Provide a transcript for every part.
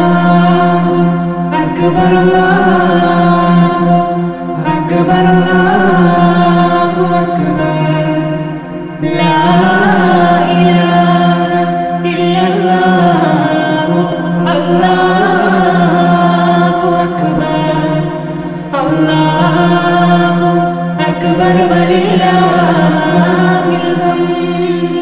അക്ബർ അല്ലാഹു അക്ബർ അല്ലാഹു അക്ബർ ലാ ഇലാഹ ഇല്ലല്ലാഹു അല്ലാഹു അക്ബർ അല്ലാഹു അക്ബർ വലില്ലാഹിൽ ഹംദ്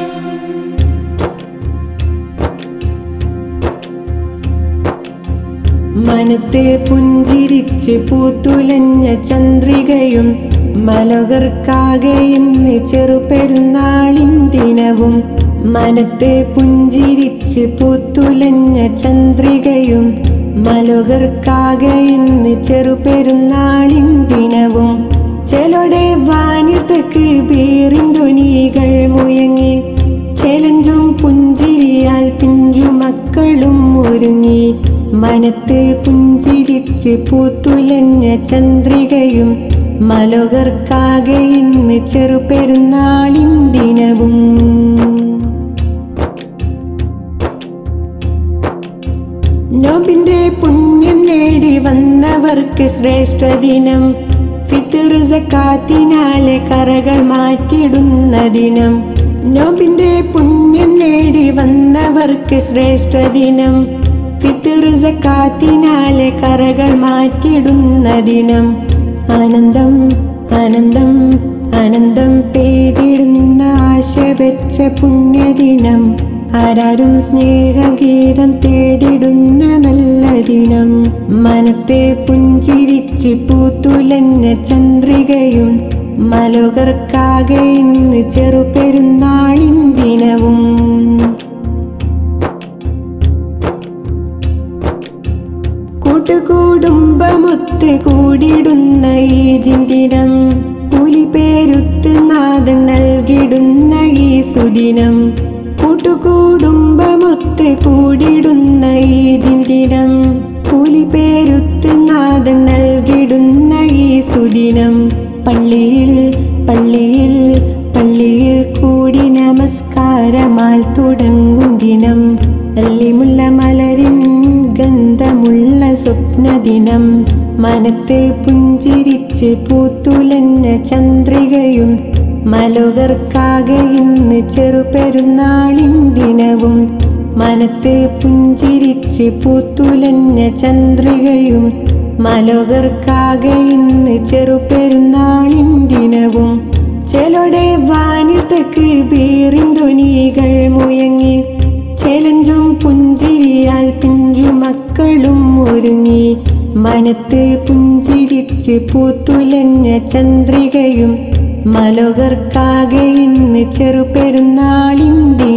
മനത്തെ പുഞ്ചിരിച്ച് പൂത്തുലഞ്ഞ ചന്ദ്രികയും മലകർക്കാകെ ഇന്ന് ചെറുപെരുന്നാളിൻ ദിനവും മനത്തെ പുഞ്ചിരിച്ച് പൂത്തുലഞ്ഞ ചന്ദ്രികയും മലകർക്കാകെ ഇന്ന് ചെറുപെരുന്നാളിൻ ദിനവും ചെലൊടെ വാനിൽ തെക്ക് ബീറിൻ ധ്വനികൾ മുയങ്ങി ചെലഞ്ചും പുഞ്ചിരിയാൽ പിഞ്ചു മക്കളും ഒരുങ്ങി മനത്ത് പുഞ്ചിരിച്ച് പൂത്തുലഞ്ഞ ചന്ദ്രികയും മലകർക്കാകെ ഇന്ന് ചെറുപെരുന്നാളിൻ ദിനവും നോബിന്റെ പുണ്യം നേടി വന്നവർക്ക് ശ്രേഷ്ഠ ദിനം ഫിത്തർ സക്കാത്തിനാലെ കറകൾ മാറ്റിടുന്ന ദിനം നോബിന്റെ പുണ്യം നേടി വന്നവർക്ക് ശ്രേഷ്ഠ ദിനം ഫിത്തർ സക്കാത്തിനാലെ കറകൾ മാറ്റിടുന്ന ദിനം ആനന്ദം ആനന്ദം ആനന്ദം പെയ്തിടുന്ന ആശ വെച്ച പുണ്യദിനം ആരാരും സ്നേഹഗീതം തേടിടുന്ന നല്ല ദിനം മനത്തെ പുഞ്ചിരിച്ച് പൂത്തുലഞ്ഞ ചന്ദ്രികയും മലകർക്കാകെ ഇന്ന് ചെറുപെരുന്നാളിൻ ദിനവും കൂട്ടുകൂടുംബമൊത്ത് കൂടിടുന്ന ഈദിൻ ദിനം പുലിപേരുത്ത് നാഥൻ നൽകിടുന്ന ഈ സുദിനം കൂട്ടുകൂടുംബമൊത്ത് കൂടിടുന്ന ഈദിൻ ദിനം പുലിപേരുത്ത് നാഥൻ നൽകിടുന്ന ഈ സുദിനം പള്ളിയിൽ പള്ളിയിൽ പള്ളിയിൽ കൂടി നമസ്കാരമാൽ തുടങ്ങും ദിനം അല്ലിമുള്ള മലരിൻ ഗന്ധമുള്ള സ്വപ്നദിനം മനത്തെ പുഞ്ചിരിച്ച് പൂത്തുലഞ്ഞ ചന്ദ്രികയും മലകർക്കാകെ ഇന്ന് ചെറുപെരുന്നാളിൻ ദിനവും മനത്തെ പുഞ്ചിരിച്ച് പൂത്തുലഞ്ഞ ചന്ദ്രികയും മലകർക്കാകെ ഇന്ന് ചെറുപെരുന്നാളിൻ ദിനവും ചെലൊടെ വാനിൽ തെക്ക് ബീറിൻ ധ്വനികൾ മുയങ്ങി ചെലഞ്ചും പുഞ്ചിരിയാൽ പിഞ്ചു മക്കളും ഒരുങ്ങി മനത്ത് പുഞ്ചിരിച്ച് പൂത്തുലഞ്ഞ ചന്ദ്രികയും മലകർക്കാകെ ഇന്ന് ചെറുപെരുന്നാളിൻ ദിനം